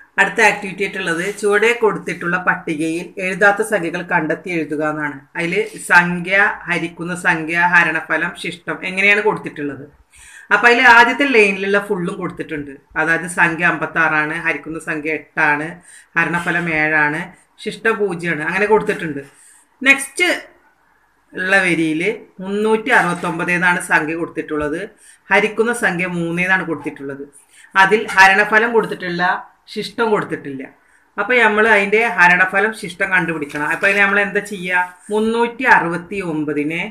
അടുത്ത ആക്ടിവിറ്റി ആയിട്ടുള്ളത് ചുവടെ കൊടുത്തിട്ടുള്ള പട്ടികയിൽ എഴുതാത്ത സംഖ്യകൾ കണ്ടെത്തി എഴുതുക എന്നാണ് അതിൽ സംഖ്യ ഹരിക്കുന്ന സംഖ്യ ഹരണഫലം ശിഷ്ടം എങ്ങനെയാണ് കൊടുത്തിട്ടുള്ളത് അപ്പൊ അതിൽ ആദ്യത്തെ ലൈനിലുള്ള ഫുള്ളും കൊടുത്തിട്ടുണ്ട് അതായത് സംഖ്യ അമ്പത്തി ആറാണ് ഹരിക്കുന്ന സംഖ്യ എട്ടാണ് ഹരണഫലം ഏഴാണ് ശിഷ്ടം പൂജ്യമാണ് അങ്ങനെ കൊടുത്തിട്ടുണ്ട് നെക്സ്റ്റ് ഉള്ള വരിയിൽ മുന്നൂറ്റി അറുപത്തൊമ്പത് എന്നാണ് സംഖ്യ കൊടുത്തിട്ടുള്ളത് ഹരിക്കുന്ന സംഖ്യ മൂന്ന് എന്നാണ് കൊടുത്തിട്ടുള്ളത് അതിൽ ഹരണഫലം കൊടുത്തിട്ടില്ല ശിഷ്ടം കൊടുത്തിട്ടില്ല അപ്പൊ നമ്മൾ അതിന്റെ ഹരണഫലം ശിഷ്ടം കണ്ടുപിടിക്കണം അപ്പൊ അതിന് നമ്മൾ എന്താ ചെയ്യുക മുന്നൂറ്റി അറുപത്തി ഒമ്പതിനെ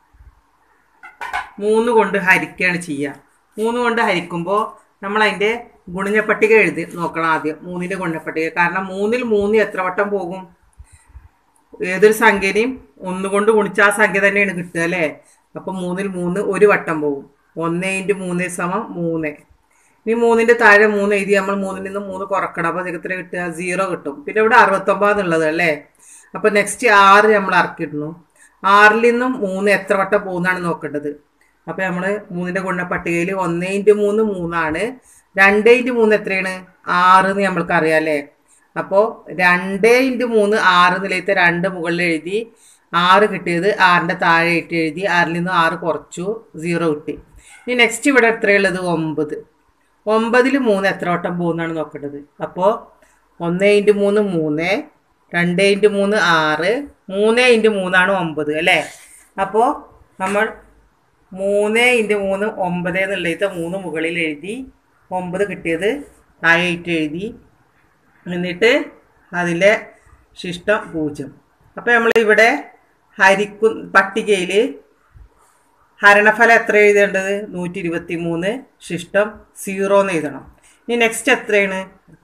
മൂന്ന് കൊണ്ട് ഹരിക്കുകയാണ് ചെയ്യുക മൂന്ന് കൊണ്ട് ഹരിക്കുമ്പോൾ നമ്മൾ അതിൻ്റെ ഗുണിജപ്പട്ടിക എഴുതി നോക്കണം ആദ്യം മൂന്നിൻ്റെ ഗുണിജപ്പട്ടിക കാരണം മൂന്നിൽ മൂന്ന് എത്ര വട്ടം പോകും ഏതൊരു സംഖ്യനെയും ഒന്നുകൊണ്ട് ഗുണിച്ച ആ സംഖ്യ തന്നെയാണ് കിട്ടുക അല്ലേ അപ്പം മൂന്നിൽ മൂന്ന് ഒരു വട്ടം പോകും ഒന്ന് ഇൻറ്റു മൂന്ന് സമം മൂന്ന് ഇനി മൂന്നിൻ്റെ താഴെ മൂന്ന് എഴുതി നമ്മൾ മൂന്നിൽ നിന്ന് മൂന്ന് കുറക്കണം അപ്പോൾ നിങ്ങൾക്ക് എത്ര കിട്ടുക സീറോ കിട്ടും പിന്നെ ഇവിടെ അറുപത്തൊമ്പത് എന്നുള്ളത് അല്ലേ അപ്പോൾ നെക്സ്റ്റ് ആറ് നമ്മൾ ഇറക്കിയിടുന്നു ആറിൽ നിന്നും മൂന്ന് എത്ര വട്ടം പോകുന്നതാണ് നോക്കേണ്ടത് അപ്പോൾ നമ്മൾ മൂന്നിൻ്റെ ഗുണ പട്ടികയിൽ ഒന്ന് ഇൻറ്റു മൂന്ന് മൂന്നാണ് രണ്ട് ഇൻറ്റു മൂന്ന് എത്രയാണ് ആറ് എന്ന് നമ്മൾക്ക് അറിയാം അല്ലേ അപ്പോൾ രണ്ട് ഇൻറ്റു മൂന്ന് ആറ് നിലയത്തെ രണ്ട് മുകളിൽ എഴുതി ആറ് കിട്ടിയത് ആറിൻ്റെ താഴെ ഇട്ട് എഴുതി ആറിൽ നിന്ന് ആറ് കുറച്ചു സീറോ കിട്ടി ഇനി നെക്സ്റ്റ് ഇവിടെ എത്രയുള്ളത് ഒമ്പത് ഒമ്പതിൽ മൂന്ന് എത്ര വട്ടം പോകുന്നതാണ് നോക്കേണ്ടത് അപ്പോൾ ഒന്ന് ഇൻറ്റു മൂന്ന് മൂന്ന് രണ്ട് ഇൻറ്റു മൂന്ന് ആറ് മൂന്ന് ഇൻറ്റു മൂന്നാണ് ഒമ്പത് അല്ലേ അപ്പോൾ നമ്മൾ മൂന്ന് ഇൻറ്റു മൂന്ന് ഒമ്പത് എന്നുള്ളത് മൂന്ന് മുകളിൽ എഴുതി ഒമ്പത് കിട്ടിയത് താഴെ ഇട്ട് എഴുതി എന്നിട്ട് അതിലെ ശിഷ്ടം പൂജ്യം അപ്പോൾ നമ്മൾ ഇവിടെ ഹരിക്കു പട്ടികയിൽ ഹരണഫലം എത്ര എഴുതേണ്ടത് നൂറ്റി ഇരുപത്തി മൂന്ന് ശിഷ്ടം സീറോ എന്ന് എഴുതണം ഇനി നെക്സ്റ്റ് എത്രയാണ്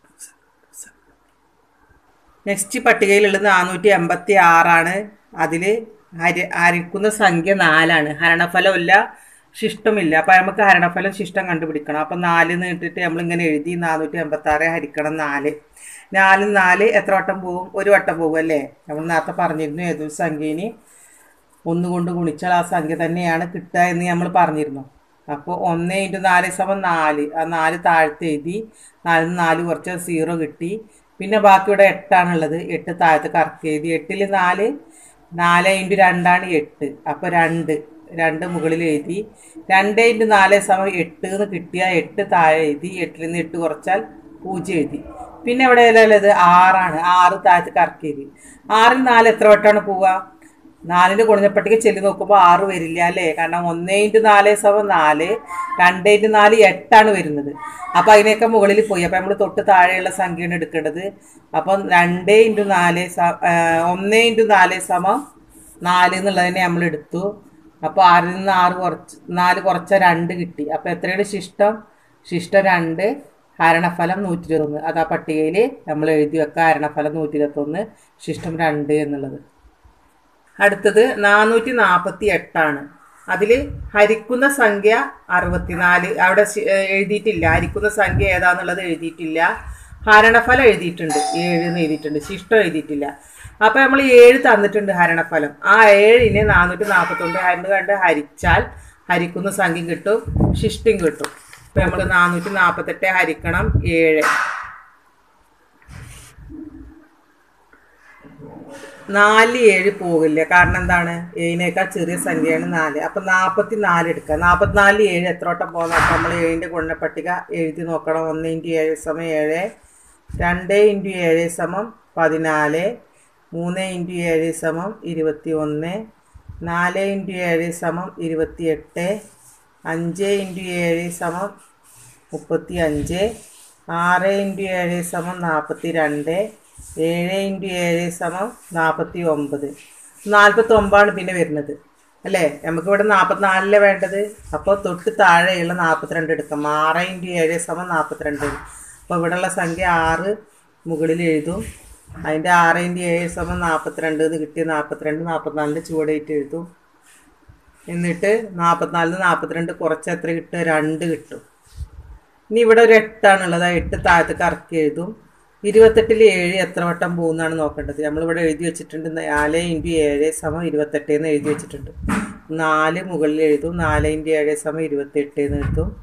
നെക്സ്റ്റ് പട്ടികയിലുള്ളത് നാനൂറ്റി എൺപത്തി ആറാണ് അതിൽ ഹരി ഹരിക്കുന്ന സംഖ്യ നാലാണ് ഹരണഫലമില്ല ശിഷ്ടമില്ല അപ്പം നമുക്ക് ഹരണഫലം ശിഷ്ടം കണ്ടുപിടിക്കണം അപ്പം നാല് നീട്ടിട്ട് നമ്മളിങ്ങനെ എഴുതി നാനൂറ്റി എൺപത്തി ആറ് ഹരിക്കണം നാല് നാല് നാല് എത്ര വട്ടം പോകും ഒരു വട്ടം പോകും അല്ലേ നമ്മൾ നേരത്തെ പറഞ്ഞിരുന്നു ഏതൊരു സംഖ്യയിന് ഒന്നുകൊണ്ട് ഗുണിച്ചാൽ ആ സംഖ്യ തന്നെയാണ് കിട്ടുക എന്ന് നമ്മൾ പറഞ്ഞിരുന്നു അപ്പോൾ ഒന്ന് ഇൻറ്റു നാല് സമം നാല് ആ നാല് താഴത്ത് എഴുതി നാലിൽ നിന്ന് നാല് കുറച്ച് സീറോ കിട്ടി പിന്നെ ബാക്കി ഇവിടെ എട്ടാണുള്ളത് എട്ട് താഴത്ത് കറക്റ്റ് എഴുതി എട്ടിൽ നാല് നാല് ഇൻറ്റു രണ്ടാണ് എട്ട് അപ്പോൾ രണ്ട് രണ്ട് മുകളിൽ എഴുതി രണ്ട് ഇൻറ്റു നാല് സമം എട്ട് എന്ന് കിട്ടിയാൽ എട്ട് താഴെ എഴുതി എട്ടിൽ നിന്ന് എട്ട് കുറച്ചാൽ പൂജ്യം എഴുതി പിന്നെ ഇവിടെ ഉള്ളത് ആറാണ് ആറ് താഴത്ത് കറക്റ്റ് എഴുതി ആറിൽ നാല് എത്ര വട്ടമാണ് പോവുക നാലിൻ്റെ ഗുണനപ്പട്ടിക ചെല്ലി നോക്കുമ്പോൾ ആറ് വരില്ല അല്ലേ കാരണം ഒന്ന് ഇൻറ്റു നാല് സമം നാല് രണ്ട് ഇൻറ്റു നാല് എട്ടാണ് വരുന്നത് അപ്പോൾ അതിനൊക്കെ മുകളിൽ പോയി അപ്പോൾ നമ്മൾ തൊട്ട് താഴെയുള്ള സംഖ്യയാണ് എടുക്കേണ്ടത് അപ്പം രണ്ട് ഇൻറ്റു നാല് സ ഒന്ന് ഇൻറ്റു നാല് സമം നാല് എന്നുള്ളതിനെ നമ്മൾ എടുത്തു അപ്പോൾ ആറിൽ നിന്ന് ആറ് കുറച്ച് നാല് കുറച്ച രണ്ട് കിട്ടി അപ്പോൾ എത്രയാണ് ശിഷ്ടം ശിഷ്ടം രണ്ട് ഹരണഫലം നൂറ്റി ഇരുപത്തൊന്ന് അത് ആ പട്ടികയിൽ നമ്മൾ എഴുതി വെക്കുക ഹരണഫലം നൂറ്റി ഇരുപത്തൊന്ന് ശിഷ്ടം രണ്ട് എന്നുള്ളത് അടുത്തത് നാനൂറ്റി നാൽപ്പത്തി എട്ടാണ് അതിൽ ഹരിക്കുന്ന സംഖ്യ അറുപത്തിനാല് അവിടെ ശി- ഏഹ് എഴുതിയിട്ടില്ല ഹരിക്കുന്ന സംഖ്യ ഏതാന്നുള്ളത് എഴുതിയിട്ടില്ല ഹരണഫലം എഴുതിയിട്ടുണ്ട് ഏഴ് എന്ന് എഴുതിയിട്ടുണ്ട് ശിഷ്ടം എഴുതിയിട്ടില്ല അപ്പോൾ നമ്മൾ ഏഴ് തന്നിട്ടുണ്ട് ഹരണഫലം ആ ഏഴിനെ നാനൂറ്റി നാൽപ്പത്തൊണ്ട് രണ്ട് കണ്ട് ഹരിച്ചാൽ ഹരിക്കുന്ന സംഖ്യ കിട്ടും ശിഷ്ടം കിട്ടും ഇപ്പം നമ്മൾ നാനൂറ്റി നാൽപ്പത്തെട്ട് ഹരിക്കണം ഏഴ് നാല് ഏഴ് പോകില്ല കാരണം എന്താണ് ഏഴിനേക്കാൾ ചെറിയ സംഖ്യയാണ് നാല് അപ്പം നാൽപ്പത്തി നാല് എടുക്കുക നാൽപ്പത്തിനാല് ഏഴ് എത്ര വട്ടം പോകുന്ന അപ്പം നമ്മൾ ഏഴിൻ്റെ ഗുണപട്ടിക എഴുതി നോക്കണം ഒന്ന് ഇൻറ്റു ഏഴ് സമം ഏഴ് രണ്ട് ഇൻറ്റു ഏഴ് സമം പതിനാല് മൂന്ന് ഇൻറ്റു ഏഴ് സമം ഇരുപത്തി ഒന്ന് നാല് ഇൻറ്റു ഏഴ് സമം ഇരുപത്തി എട്ട് അഞ്ച് ഇൻറ്റു ഏഴ് സമം മുപ്പത്തി അഞ്ച് ആറ് ഇൻറ്റു ഏഴ് സമം നാൽപ്പത്തി രണ്ട് ഏഴ് ഇൻറ്റു ഏഴ് സമം നാൽപ്പത്തി ഒമ്പത് നാൽപ്പത്തി ഒമ്പതാണ് പിന്നെ വരുന്നത് അല്ലേ നമുക്കിവിടെ നാൽപ്പത്തിനാലിലെ വേണ്ടത് അപ്പോൾ തൊട്ട് താഴെയുള്ള നാൽപ്പത്തിരണ്ട് എടുക്കാം ആറ് ഇൻറ്റു ഏഴ് സമം നാൽപ്പത്തിരണ്ട് അപ്പോൾ ഇവിടെയുള്ള സംഖ്യ ആറ് മുകളിൽ എഴുതും അതിൻ്റെ ആറ് ഇൻറ്റു ഏഴ് സമം നാൽപ്പത്തിരണ്ട് എന്ന് കിട്ടിയ നാൽപ്പത്തിരണ്ട് നാൽപ്പത്തിനാലിൻ്റെ ചുവടായിട്ട് എഴുതും എന്നിട്ട് നാൽപ്പത്തിനാലിന് നാൽപ്പത്തിരണ്ട് കുറച്ച് എത്ര കിട്ടുക രണ്ട് കിട്ടും ഇനി ഇവിടെ ഒരു എട്ടാണുള്ളത് ആ എട്ട് താഴത്ത് കറക്കി എഴുതും ഇരുപത്തെട്ടിൽ ഏഴ് എത്ര വട്ടം പോകുന്നതാണ് നോക്കേണ്ടത് നമ്മളിവിടെ എഴുതി വെച്ചിട്ടുണ്ട് നാല് ഇൻറ്റു ഏഴ് സമം ഇരുപത്തെട്ട് എന്ന് എഴുതി വെച്ചിട്ടുണ്ട് നാല് മുകളിൽ എഴുതും നാല് ഇൻറ്റു ഏഴ് സമം ഇരുപത്തെട്ട് എന്ന് എഴുതും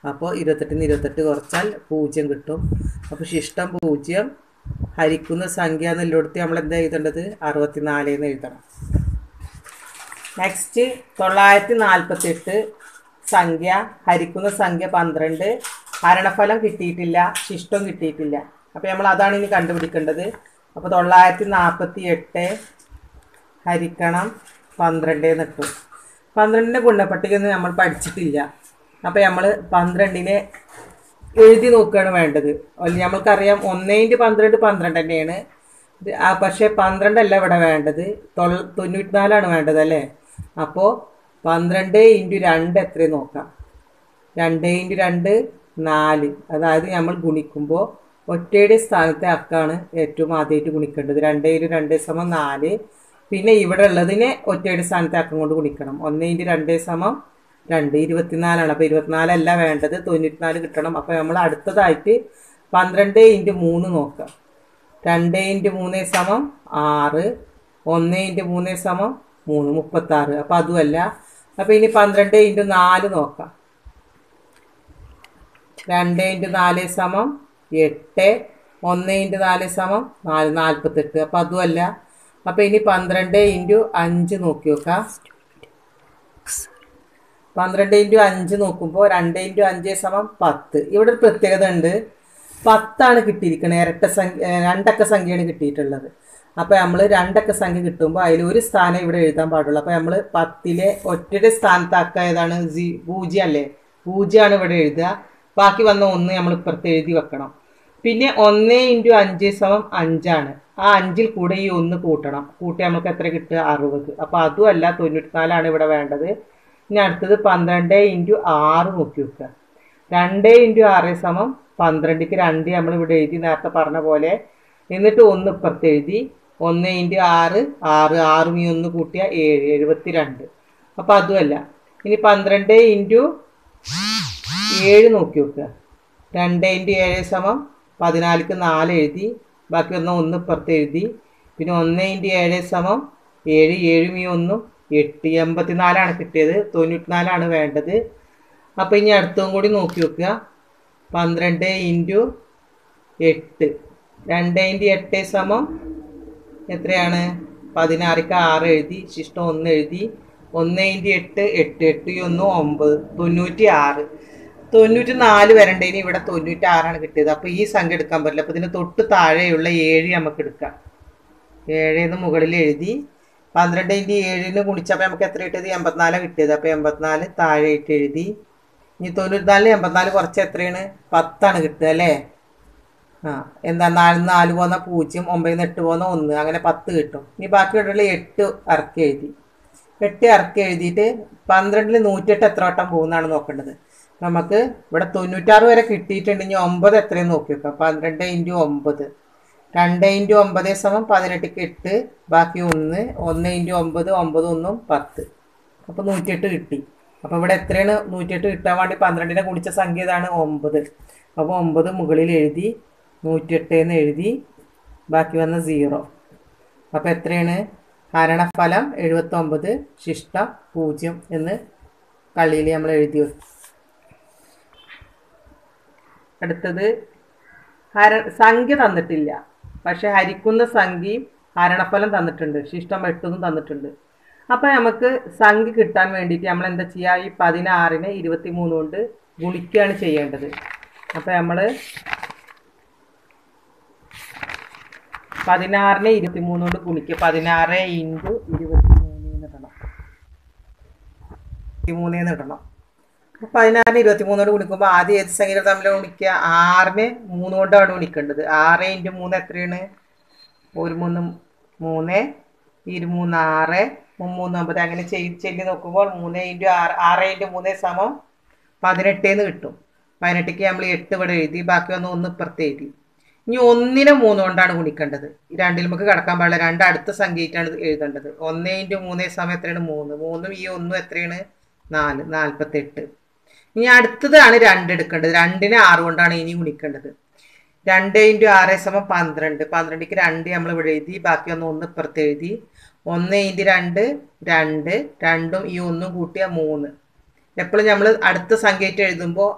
അപ്പോൾ ഇരുപത്തെട്ടിൽ നിന്ന് ഇരുപത്തെട്ട് കുറച്ചാൽ പൂജ്യം കിട്ടും അപ്പോൾ ശിഷ്ടം പൂജ്യം ഹരിക്കുന്ന സംഖ്യ എന്നെല്ലോടത്ത് നമ്മൾ എന്താ എഴുതേണ്ടത് അറുപത്തിനാല് എന്ന് എഴുതണം നെക്സ്റ്റ് തൊള്ളായിരത്തി നാൽപ്പത്തി എട്ട് സംഖ്യ ഹരിക്കുന്ന സംഖ്യ പന്ത്രണ്ട് ഹരണഫലം കിട്ടിയിട്ടില്ല ശിഷ്ടം കിട്ടിയിട്ടില്ല അപ്പോൾ നമ്മൾ അതാണ് ഇനി കണ്ടുപിടിക്കേണ്ടത് അപ്പോൾ തൊള്ളായിരത്തി നാൽപ്പത്തി എട്ട് ഹരിക്കണം പന്ത്രണ്ട് എന്നിട്ടു പന്ത്രണ്ടിൻ്റെ ഗുണപട്ടിക ഒന്നും നമ്മൾ പഠിച്ചിട്ടില്ല അപ്പോൾ നമ്മൾ പന്ത്രണ്ടിനെ എഴുതി നോക്കുകയാണ് വേണ്ടത് അല്ല നമ്മൾക്കറിയാം ഒന്നേ ഇൻറ്റ് പന്ത്രണ്ട് പന്ത്രണ്ട് തന്നെയാണ് ഇത് ആ പക്ഷേ പന്ത്രണ്ടല്ല ഇവിടെ വേണ്ടത് തൊള്ള തൊണ്ണൂറ്റിനാലാണ് വേണ്ടത് അല്ലേ അപ്പോൾ പന്ത്രണ്ട് ഇൻറ്റു രണ്ട് എത്രയും നോക്കാം രണ്ട് ഇൻറ്റു രണ്ട് നാല് അതായത് നമ്മൾ ഗുണിക്കുമ്പോൾ ഒറ്റയുടെ സ്ഥാനത്തെ അക്കാണ് ഏറ്റവും ആദ്യമായിട്ട് ഗുണിക്കേണ്ടത് രണ്ട് ഇൻറ്റു രണ്ട് സമം നാല് പിന്നെ ഇവിടെ ഉള്ളതിനെ ഒറ്റയുടെ സ്ഥാനത്തെ അക്കം കൊണ്ട് ഗുണിക്കണം ഒന്ന് ഇൻറ്റു രണ്ട് സമം രണ്ട് ഇരുപത്തിനാലാണ് അപ്പോൾ ഇരുപത്തിനാലല്ല വേണ്ടത് തൊണ്ണൂറ്റിനാല് കിട്ടണം അപ്പോൾ നമ്മൾ അടുത്തതായിട്ട് പന്ത്രണ്ട് ഇൻറ്റു മൂന്ന് നോക്കാം രണ്ട് ഇൻറ്റു മൂന്ന് സമം ആറ് ഒന്ന് ഇൻറ്റു മൂന്ന് സമം മൂന്ന് മുപ്പത്താറ് അപ്പോൾ അതുമല്ല അപ്പോൾ ഇനി പന്ത്രണ്ട് ഇൻറ്റു നാല് നോക്കാം രണ്ട് ഇൻറ്റു നാല് സമം എട്ട് ഒന്ന് ഇൻറ്റു നാല് സമം നാല് നാൽപ്പത്തെട്ട് അപ്പം അതുമല്ല അപ്പം ഇനി പന്ത്രണ്ട് ഇൻറ്റു അഞ്ച് നോക്കി നോക്കാം പന്ത്രണ്ട് ഇൻറ്റു അഞ്ച് നോക്കുമ്പോൾ രണ്ട് ഇൻറ്റു അഞ്ച് സമം പത്ത് ഇവിടെ ഒരു പ്രത്യേകത ഉണ്ട് പത്താണ് കിട്ടിയിരിക്കുന്നത് ഇരട്ട സംഖ്യ ഏ, രണ്ടക്ക സംഖ്യയാണ് കിട്ടിയിട്ടുള്ളത് അപ്പോൾ നമ്മൾ രണ്ടക്ക സംഖ്യ കിട്ടുമ്പോൾ അതിൽ ഒരു സ്ഥാനം ഇവിടെ എഴുതാൻ പാടുള്ളൂ അപ്പോൾ നമ്മൾ പത്തിലെ ഒറ്റയുടെ സ്ഥാനത്താക്ക ഏതാണ് സി പൂജ്യം അല്ലേ പൂജ്യമാണ് ഇവിടെ എഴുതുക ബാക്കി വന്ന ഒന്ന് നമ്മൾ ഇപ്പുറത്ത് എഴുതി വെക്കണം പിന്നെ ഒന്ന് ഇൻറ്റു അഞ്ച് സമം അഞ്ചാണ് ആ അഞ്ചിൽ കൂടെ ഈ ഒന്ന് കൂട്ടണം കൂട്ടി നമുക്ക് എത്ര കിട്ടുക അറുപത് അപ്പോൾ അതുമല്ല തൊണ്ണൂറ്റിനാലാണ് ഇവിടെ വേണ്ടത് ഇനി അടുത്തത് പന്ത്രണ്ട് ഇൻറ്റു ആറ് നോക്കി വെക്കുക രണ്ട് ഇൻറ്റു ആറ് സമം പന്ത്രണ്ടിക്ക് രണ്ട് നമ്മൾ ഇവിടെ എഴുതി നേരത്തെ പറഞ്ഞ പോലെ എന്നിട്ട് ഒന്ന് ഇപ്പുറത്ത് എഴുതി ഒന്ന് ഇൻറ്റു ആറ് ആറ് ആറും ഈ ഒന്ന് കൂട്ടിയ ഏഴ് എഴുപത്തി രണ്ട് അപ്പോൾ അതുമല്ല ഇനി പന്ത്രണ്ട് ഇൻറ്റു ഏഴ് നോക്കി വെക്കുക രണ്ട് ഇൻറ്റു ഏഴ് സമം പതിനാലിക്ക് നാല് എഴുതി ബാക്കി വന്ന ഒന്ന് ഇപ്പുറത്ത് എഴുതി പിന്നെ ഒന്ന് ഇൻറ്റു ഏഴ് സമം ഏഴ് ഏഴും ഈ ഒന്നും എട്ട് എൺപത്തിനാലാണ് കിട്ടിയത് തൊണ്ണൂറ്റിനാലാണ് വേണ്ടത് അപ്പോൾ ഇനി അടുത്തതും കൂടി നോക്കി വെക്കുക പന്ത്രണ്ട് ഇൻറ്റു എട്ട് രണ്ട് ഇൻറ്റു എട്ട് സമം എത്രയാണ് പതിനാറിക്ക് ആറ് എഴുതി ശിഷ്ടം ഒന്ന് എഴുതി ഒന്ന് ഇൻറ്റു എട്ട് എട്ട് എട്ട് ഈ ഒന്ന് ഒമ്പത് തൊണ്ണൂറ്റി ആറ് തൊണ്ണൂറ്റി നാല് വരണ്ടേന് ഇവിടെ തൊണ്ണൂറ്റി ആറാണ് കിട്ടിയത് അപ്പോൾ ഈ സംഖ്യ എടുക്കാൻ പറ്റില്ല അപ്പോൾ ഇതിന് തൊട്ട് താഴെയുള്ള ഏഴ് നമുക്ക് എടുക്കാം ഏഴേന്ന് മുകളിൽ എഴുതി പന്ത്രണ്ട് ഇൻറ്റു ഏഴിന് ഗുണിച്ചപ്പോൾ നമുക്ക് എത്ര കിട്ടിയത് എൺപത്തിനാലാണ് കിട്ടിയത് അപ്പോൾ എൺപത്തിനാല് താഴെയിട്ട് എഴുതി ഇനി തൊണ്ണൂറ്റിനാലിന് എൺപത്തിനാല് കുറച്ച് എത്രയാണ് പത്താണ് കിട്ടുക അല്ലേ ആ എന്താ നാല് നാല് പോകുന്ന പൂജ്യം ഒമ്പതിൽ നിന്ന് എട്ട് പോകുന്ന ഒന്ന് അങ്ങനെ പത്ത് കിട്ടും ഇനി ബാക്കി ഉള്ള എട്ട് ഇറക്കി എഴുതി എട്ട് ഇറക്കി എഴുതിയിട്ട് പന്ത്രണ്ടിൽ നൂറ്റെട്ട് എത്ര വട്ടം പോകുന്നതാണ് നോക്കേണ്ടത് നമുക്ക് ഇവിടെ തൊണ്ണൂറ്റാറ് വരെ കിട്ടിയിട്ടുണ്ടെങ്കിൽ ഒമ്പത് എത്രയും നോക്കി വെക്കാം പന്ത്രണ്ട് ഇൻറ്റു ഒമ്പത് രണ്ട് ഇൻറ്റു ഒമ്പത് സമം പതിനെട്ടിക്ക് എട്ട് ബാക്കി ഒന്ന് ഒന്ന് ഇൻറ്റു ഒമ്പത് ഒമ്പത് ഒന്നും പത്ത് അപ്പോൾ നൂറ്റിയെട്ട് കിട്ടി അപ്പോൾ ഇവിടെ എത്രയാണ് നൂറ്റിയെട്ട് കിട്ടാൻ വേണ്ടി പന്ത്രണ്ടിനെ കുടിച്ച സംഖ്യ ഇതാണ് ഒമ്പത് അപ്പോൾ ഒമ്പത് മുകളിൽ എഴുതി നൂറ്റിയെട്ട് എന്ന് എഴുതി ബാക്കി വന്ന സീറോ അപ്പോൾ എത്രയാണ് ഹരണഫലം എഴുപത്തൊമ്പത് ശിഷ്ടം പൂജ്യം എന്ന് കള്ളിയിൽ നമ്മൾ എഴുതി വെക്കും അടുത്തത് ഹര സംഖ്യ തന്നിട്ടില്ല പക്ഷെ ഹരിക്കുന്ന സംഖ്യയും ഹരണഫലം തന്നിട്ടുണ്ട് ശിഷ്ടം എട്ടൊന്നും തന്നിട്ടുണ്ട് അപ്പം നമുക്ക് സംഖ്യ കിട്ടാൻ വേണ്ടിയിട്ട് നമ്മൾ എന്താ ചെയ്യുക ഈ പതിനാറിനെ ഇരുപത്തി മൂന്ന് കൊണ്ട് ഗുണിക്കുകയാണ് ചെയ്യേണ്ടത് അപ്പം നമ്മൾ പതിനാറിനെ ഇരുപത്തി മൂന്ന് കൊണ്ട് ഗുണിക്കുക പതിനാറ് ഇൻറ്റു ഇരുപത്തി മൂന്ന് ഇടണം ഇരുപത്തി മൂന്ന് ഇടണം അപ്പോൾ പതിനാറിന് ഇരുപത്തി മൂന്നോട് ഗുണിക്കുമ്പോൾ ആദ്യം ഏത് സംഖ്യകൾ തമ്മിൽ ഗുണിക്കുക ആറിന് മൂന്ന് കൊണ്ടാണ് ഗുണിക്കേണ്ടത് ആറ് ഇൻറ്റു മൂന്ന് എത്രയാണ് ഒരു മൂന്ന് മൂന്ന് ഇരുമൂന്ന് ആറ് മൂന്ന് ഒമ്പത് അങ്ങനെ ചെയ്ത് ചെല്ലി നോക്കുമ്പോൾ മൂന്ന് ഇൻറ്റു ആറ് ആറ് ഇൻറ്റു മൂന്ന് സമം പതിനെട്ടേന്ന് കിട്ടും പതിനെട്ടിക്ക് നമ്മൾ എട്ട് ഇവിടെ എഴുതി ബാക്കി വന്ന് ഒന്ന് ഇപ്പുറത്ത് എഴുതി ഇനി ഒന്നിനെ മൂന്ന് കൊണ്ടാണ് ഗുണിക്കേണ്ടത് ഈ രണ്ടിൽ നമുക്ക് കിടക്കാൻ പാടില്ല രണ്ട് അടുത്ത സംഖ്യയായിട്ടാണ് ഇത് എഴുതേണ്ടത് ഒന്ന് ഇൻറ്റു മൂന്ന് സമയം എത്രയാണ് മൂന്ന് മൂന്നും ഈ ഒന്നും എത്രയാണ് നാല് നാൽപ്പത്തെട്ട് ഇനി അടുത്തതാണ് രണ്ട് എടുക്കേണ്ടത് രണ്ടിനെ ആറ് കൊണ്ടാണ് ഇനി ഗുണിക്കേണ്ടത് രണ്ട് ഇൻറ്റു ആറ് സമം പന്ത്രണ്ട് പന്ത്രണ്ടിക്ക് രണ്ട് നമ്മൾ ഇവിടെ എഴുതി ബാക്കി ഒന്ന് ഒന്ന് ഇപ്പുറത്ത് എഴുതി ഒന്ന് ഇൻറ്റു രണ്ട് രണ്ട് രണ്ടും ഈ ഒന്നും കൂട്ടിയ മൂന്ന് എപ്പോഴും നമ്മൾ അടുത്ത സംഖ്യയായിട്ട് എഴുതുമ്പോൾ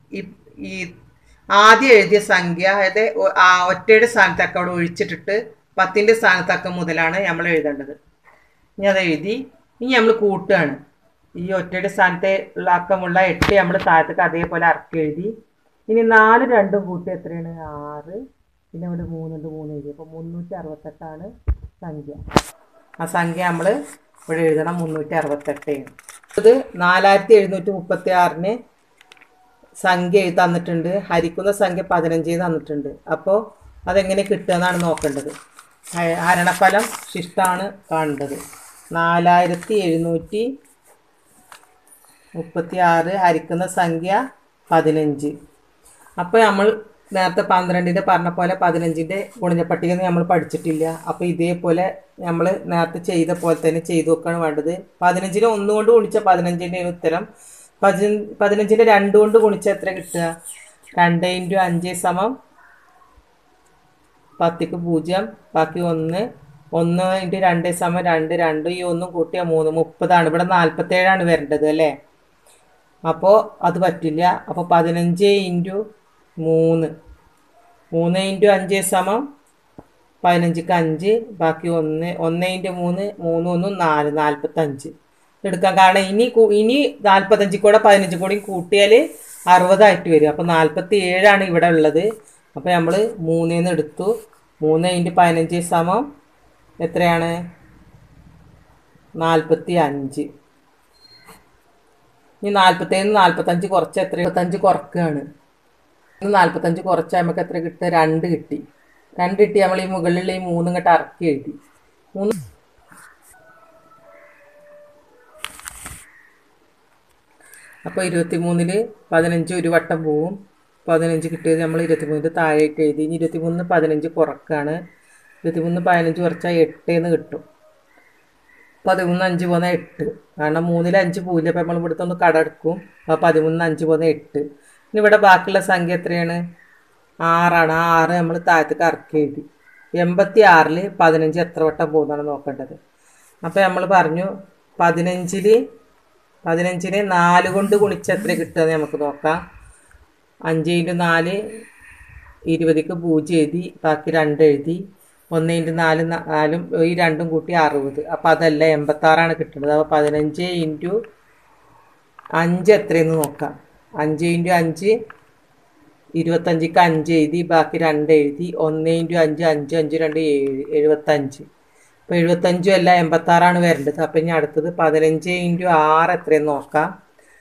ഈ ഈ ആദ്യം എഴുതിയ സംഖ്യ അതായത് ഒ- ആ ഒറ്റയുടെ സ്ഥാനത്തൊക്കെ അവിടെ ഒഴിച്ചിട്ടിട്ട് പത്തിൻ്റെ സ്ഥാനത്തൊക്കെ മുതലാണ് നമ്മൾ എഴുതേണ്ടത് ഇനി അത് എഴുതി ഇനി നമ്മൾ കൂട്ടുകയാണ് ഈ ഒറ്റയുടെ സ്ഥാനത്തെ ഉള്ള അക്കമുള്ള എട്ട് നമ്മൾ താഴത്തേക്ക് അതേപോലെ അറക്കി എഴുതി ഇനി നാല് രണ്ടും കൂട്ടി എത്രയാണ് ആറ് പിന്നെ ഇവിടെ മൂന്നുണ്ട് മൂന്ന് എഴുതി അപ്പോൾ മുന്നൂറ്റി അറുപത്തെട്ടാണ് സംഖ്യ ആ സംഖ്യ നമ്മൾ ഇവിടെ എഴുതണം മുന്നൂറ്റി അറുപത്തെട്ട് ഇത് നാലായിരത്തി എഴുന്നൂറ്റി മുപ്പത്തി ആറിന് സംഖ്യ എഴുതി തന്നിട്ടുണ്ട് ഹരിക്കുന്ന സംഖ്യ പതിനഞ്ച് തന്നിട്ടുണ്ട് അപ്പോൾ അതെങ്ങനെ കിട്ടുക എന്നാണ് നോക്കേണ്ടത് ഹ- ഹരണഫലം ശിഷ്ടാണ് കാണേണ്ടത് നാലായിരത്തി എഴുന്നൂറ്റി മുപ്പത്തി ആറ് ഹരിക്കുന്ന സംഖ്യ പതിനഞ്ച് അപ്പോൾ നമ്മൾ നേരത്തെ പന്ത്രണ്ടിൻ്റെ പറഞ്ഞ പോലെ പതിനഞ്ചിൻ്റെ ഗുണിതപ്പട്ടിക നമ്മൾ പഠിച്ചിട്ടില്ല അപ്പോൾ ഇതേപോലെ നമ്മൾ നേരത്തെ ചെയ്ത പോലെ തന്നെ ചെയ്തു നോക്കുകയാണ് വേണ്ടത് പതിനഞ്ചിനെ ഒന്നുകൊണ്ട് ഗുണിച്ച പതിനഞ്ചിൻ്റെ ഉത്തരം പതിന പതിനഞ്ചിൻ്റെ രണ്ട് കൊണ്ട് ഗുണിച്ച എത്ര കിട്ടുക രണ്ട് ഇൻറ്റു അഞ്ച് സമം പത്തിക്ക് പൂജ്യം ബാക്കി ഒന്ന് ഒന്ന് ഇൻറ്റു രണ്ട് സമം രണ്ട് രണ്ട് ഈ ഒന്നും കൂട്ടിയ മൂന്ന് മുപ്പതാണ് ഇവിടെ നാൽപ്പത്തേഴാണ് വരേണ്ടത് അല്ലേ അപ്പോൾ അത് പറ്റില്ല അപ്പോൾ പതിനഞ്ച് ഇൻറ്റു മൂന്ന് മൂന്ന് ഇൻറ്റു അഞ്ച് സമം പതിനഞ്ചിക്ക് അഞ്ച് ബാക്കി ഒന്ന് ഒന്ന് ഇൻറ്റു മൂന്ന് മൂന്ന് ഒന്നും നാല് നാൽപ്പത്തഞ്ച് എടുക്കാം കാരണം ഇനി കൂ- ഇനി നാൽപ്പത്തഞ്ച് കൂടെ പതിനഞ്ച് കൂടി കൂട്ടിയാൽ അറുപതായിട്ട് വരും അപ്പോൾ നാൽപ്പത്തി ഏഴാണ് ഇവിടെ ഉള്ളത് അപ്പോൾ നമ്മൾ മൂന്നിന്ന് എടുത്തു മൂന്ന് ഇൻറ്റു പതിനഞ്ച് സമം എത്രയാണ് നാൽപ്പത്തി അഞ്ച് ഇനി നാൽപ്പത്തേന്ന് നാൽപ്പത്തഞ്ച് കുറച്ച് എത്ര ഇരുപത്തഞ്ച് കുറക്കുകയാണ് ഇന്ന് നാൽപ്പത്തഞ്ച് കുറച്ച് നമുക്ക് എത്ര കിട്ടുക രണ്ട് കിട്ടി രണ്ട് കിട്ടി നമ്മൾ ഈ മുകളിലുള്ള ഈ മൂന്നും ഇങ്ങോട്ട് ഇറക്കി എഴുതി മൂന്ന് അപ്പോൾ ഇരുപത്തി മൂന്നില് പതിനഞ്ച് ഒരു വട്ടം പോവും പതിനഞ്ച് കിട്ടിയത് നമ്മൾ ഇരുപത്തിമൂന്നിന് താഴേക്ക് എഴുതി ഇനി ഇരുപത്തിമൂന്ന് പതിനഞ്ച് കുറക്കാണ് ഇരുപത്തിമൂന്ന് പതിനഞ്ച് കുറച്ചാൽ എട്ടേന്ന് കിട്ടും പതിമൂന്ന് അഞ്ച് പോകുന്ന എട്ട് കാരണം മൂന്നിൽ അഞ്ച് പോവില്ല അപ്പം നമ്മൾ ഇവിടുത്തെ ഒന്ന് കടമെടുക്കും അപ്പോൾ പതിമൂന്ന് അഞ്ച് പോകുന്ന എട്ട് ഇനി ഇവിടെ ബാക്കിയുള്ള സംഖ്യ എത്രയാണ് ആറാണ് ആ ആറ് നമ്മൾ താഴത്തേക്ക് ഇറക്കി എഴുതി എൺപത്തി ആറിൽ പതിനഞ്ച് എത്ര വട്ടം പോകുന്നതാണ് നോക്കേണ്ടത് അപ്പോൾ നമ്മൾ പറഞ്ഞു പതിനഞ്ചിൽ പതിനഞ്ചിനെ നാല് കൊണ്ട് ഗുണിച്ച് എത്ര കിട്ടുമെന്ന് നമുക്ക് നോക്കാം അഞ്ച് ഇൻറ്റു നാല് ഇരുപതിക്ക് പൂജ്യം എഴുതി ബാക്കി രണ്ട് എഴുതി ഒന്ന് ഇൻറ്റു നാല് ന- നാലും ഈ രണ്ടും കൂട്ടി അറുപത് അപ്പോൾ അതല്ല എൺപത്താറാണ് കിട്ടുന്നത് അപ്പോൾ പതിനഞ്ച് ഇൻറ്റു അഞ്ച് എത്രയെന്ന് നോക്കാം അഞ്ച് ഇൻറ്റു അഞ്ച് ഇരുപത്തഞ്ചിക്ക് അഞ്ച് എഴുതി ബാക്കി രണ്ട് എഴുതി ഒന്ന് ഇൻറ്റു അഞ്ച് അഞ്ച് അഞ്ച് രണ്ട് ഏഴ് എഴുപത്തഞ്ച് അപ്പോൾ എഴുപത്തഞ്ചും അല്ല എൺപത്താറാണ് വരേണ്ടത് അപ്പം ഇനി അടുത്തത് പതിനഞ്ച് ഇൻറ്റു ആറ് എത്രയെന്ന് നോക്കാം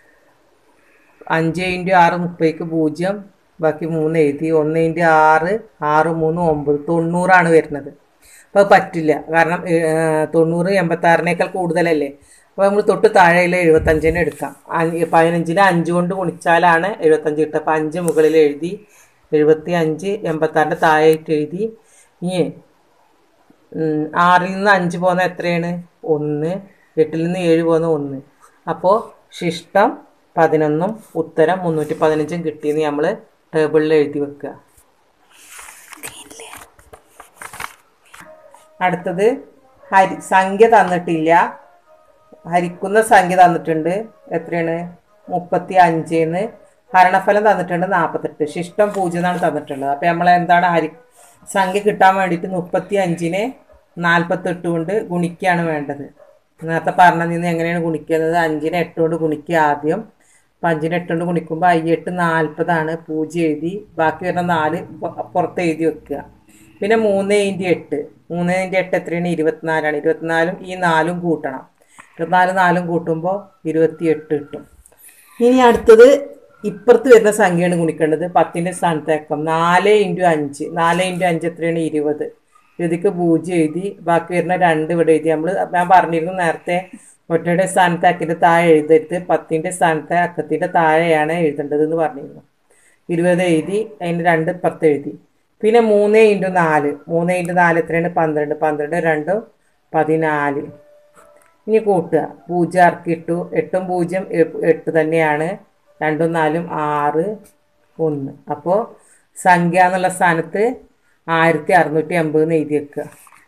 അഞ്ച് ഇൻറ്റു ആറ് മുപ്പതിക്ക് പൂജ്യം ബാക്കി മൂന്ന് എഴുതി ഒന്ന് ഇൻറ്റു ആറ് ആറ് മൂന്ന് ഒമ്പത് തൊണ്ണൂറാണ് വരുന്നത് അപ്പോൾ അത് പറ്റില്ല കാരണം ഏഹ്, തൊണ്ണൂറ് എൺപത്താറിനേക്കാൾ കൂടുതലല്ലേ അപ്പോൾ നമ്മൾ തൊട്ട് താഴെയുള്ള എഴുപത്തഞ്ചിനെ എടുക്കാം അഞ്ച് പതിനഞ്ചിന് അഞ്ച് കൊണ്ട് ഗുണിച്ചാലാണ് എഴുപത്തഞ്ച് കിട്ടുക അപ്പോൾ അഞ്ച് മുകളിൽ എഴുതി എഴുപത്തി അഞ്ച് എൺപത്താറിൻ്റെ താഴെയായിട്ട് എഴുതി ഇനി ഉം, ആറിൽ നിന്ന് അഞ്ച് പോകുന്ന എത്രയാണ് ഒന്ന് എട്ടിൽ നിന്ന് ഏഴ് പോകുന്ന ഒന്ന് അപ്പോൾ ശിഷ്ടം പതിനൊന്നും ഉത്തരം മുന്നൂറ്റി പതിനഞ്ചും കിട്ടിയെന്ന് നമ്മൾ ടേബിളിൽ എഴുതി വെക്കുക അടുത്തത് ഹരി സംഖ്യ തന്നിട്ടില്ല ഹരിക്കുന്ന സംഖ്യ തന്നിട്ടുണ്ട് എത്രയാണ് മുപ്പത്തി അഞ്ചിന്ന് ഹരണഫലം തന്നിട്ടുണ്ട് നാൽപ്പത്തെട്ട് ശിഷ്ടം പൂജ്യം എന്നാണ് തന്നിട്ടുള്ളത് അപ്പം നമ്മൾ എന്താണ് ഹരി സംഖ്യ കിട്ടാൻ വേണ്ടിയിട്ട് മുപ്പത്തി അഞ്ചിനെ നാൽപ്പത്തെട്ട് കൊണ്ട് ഗുണിക്കുകയാണ് വേണ്ടത് നേരത്തെ പറഞ്ഞതിൽ നിന്ന് എങ്ങനെയാണ് ഗുണിക്കുന്നത് അഞ്ചിനെ എട്ട് കൊണ്ട് ഗുണിക്കുക ആദ്യം അപ്പം അഞ്ചിനെ എട്ട് കൊണ്ട് ഗുണിക്കുമ്പോൾ അയ്യെട്ട് നാൽപ്പതാണ് പൂജ്യം എഴുതി ബാക്കി വരുന്ന നാല് പു- പുറത്ത് എഴുതി വെക്കുക പിന്നെ മൂന്ന് ഇൻറ്റു എട്ട് മൂന്ന് ഇൻറ്റു എട്ട് എത്രയാണ് ഇരുപത്തിനാലാണ് ഇരുപത്തിനാലും ഈ നാലും കൂട്ടണം ഇരുപത്തിനാല് നാലും കൂട്ടുമ്പോൾ ഇരുപത്തിയെട്ട് കിട്ടും ഇനി അടുത്തത് ഇപ്പുറത്ത് വരുന്ന സംഖ്യയാണ് ഗുണിക്കേണ്ടത് പത്തിൻ്റെ സ്ഥാനത്തേക്കം നാല് ഇൻറ്റു അഞ്ച് നാല് ഇൻറ്റു അഞ്ച് എത്രയാണ് ഇരുപത് ഇരുപതിക്ക് പൂജ്യം എഴുതി ബാക്കി വരുന്ന രണ്ട് ഇവിടെ എഴുതി നമ്മൾ ഞാൻ പറഞ്ഞിരുന്നു നേരത്തെ ഒറ്റയുടെ സ്ഥാനത്ത് അക്കിൻ്റെ താഴെ എഴുതരുത് പത്തിൻ്റെ സ്ഥാനത്ത് അക്കത്തിൻ്റെ താഴെയാണ് എഴുതേണ്ടത് എന്ന് പറഞ്ഞിരുന്നു ഇരുപത് എഴുതി അതിന് രണ്ട് ഇപ്പുറത്ത് എഴുതി പിന്നെ മൂന്ന് ഇൻറ്റു നാല് മൂന്ന് ഇൻറ്റു നാല് എത്രയാണ് പന്ത്രണ്ട് പന്ത്രണ്ട് രണ്ടും പതിനാല് ഇനി കൂട്ടുക പൂജ്യം ഇറക്കിയിട്ടു എട്ടും പൂജ്യം എ- എട്ട് തന്നെയാണ് രണ്ടും നാലും ആറ് ഒന്ന് അപ്പോൾ സംഖ്യ എന്നുള്ള സ്ഥാനത്ത് ആയിരത്തി അറുന്നൂറ്റി എൺപത് എഴുതി വെക്കുക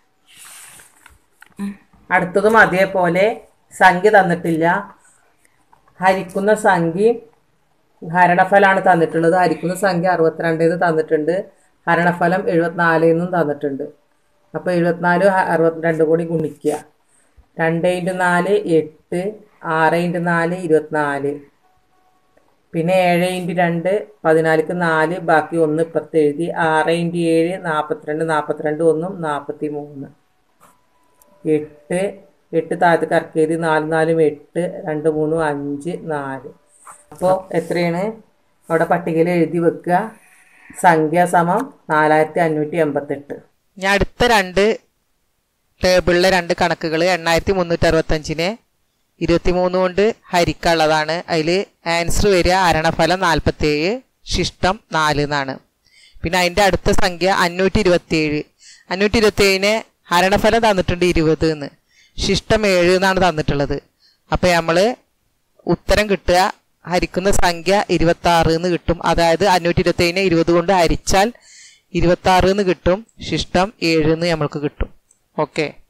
അടുത്തതും അതേപോലെ സംഖ്യ തന്നിട്ടില്ല ഹരിക്കുന്ന സംഖ്യ ഹരണഫലമാണ് തന്നിട്ടുള്ളത് ഹരിക്കുന്ന സംഖ്യ അറുപത്തിരണ്ടേന്ന് തന്നിട്ടുണ്ട് ഹരണഫലം എഴുപത്തിനാലിന്നും തന്നിട്ടുണ്ട് അപ്പോൾ എഴുപത്തിനാല് അറുപത്തിരണ്ട് കൂടി ഗുണിക്കുക രണ്ട് ഇൻറ്റു നാല് എട്ട് ആറ് ഇൻറ്റു നാല് ഇരുപത്തിനാല് പിന്നെ ഏഴ് ഇൻറ്റു രണ്ട് പതിനാലിക്ക് നാല് ബാക്കി ഒന്ന് ഇപ്പുറത്ത് എഴുതി ആറ് ഇൻറ്റു ഏഴ് നാൽപ്പത്തിരണ്ട് നാൽപ്പത്തിരണ്ട് ഒന്നും നാൽപ്പത്തി മൂന്ന് എട്ട് എട്ട് താഴത്ത് കറക്കി എഴുതി നാല് നാലും എട്ട് രണ്ട് മൂന്നും അഞ്ച് നാല് അപ്പോൾ എത്രയാണ് അവിടെ പട്ടികയിൽ എഴുതി വെക്കുക സംഖ്യ സമം നാലായിരത്തി അഞ്ഞൂറ്റി എൺപത്തെട്ട് ഞാൻ അടുത്ത രണ്ട് ടേബിളിലെ രണ്ട് കണക്കുകൾ എണ്ണായിരത്തി മുന്നൂറ്റി അറുപത്തഞ്ചിനെ ഇരുപത്തിമൂന്ന് കൊണ്ട് ഹരിക്കാനുള്ളതാണ് അതിൽ ആൻസർ വരിക അരണഫലം നാൽപ്പത്തേഴ് ശിഷ്ടം നാല് എന്നാണ് പിന്നെ അതിൻ്റെ അടുത്ത സംഖ്യ അഞ്ഞൂറ്റി ഇരുപത്തിയേഴ് അഞ്ഞൂറ്റി ഇരുപത്തിയേഴിന് ഹരണഫലം തന്നിട്ടുണ്ട് ഇരുപത് എന്ന് ശിഷ്ടം ഏഴ് എന്നാണ് തന്നിട്ടുള്ളത് അപ്പോൾ നമ്മൾ ഉത്തരം കിട്ടുക ഹരിക്കുന്ന സംഖ്യ ഇരുപത്തി ആറ് എന്ന് കിട്ടും അതായത് അഞ്ഞൂറ്റി ഇരുപത്തി ഏഴിനെ ഇരുപത് കൊണ്ട് ഹരിച്ചാൽ ഇരുപത്തി ആറ് എന്ന് കിട്ടും ശിഷ്ടം ഏഴ് എന്ന് നമ്മൾക്ക് കിട്ടും ഓക്കെ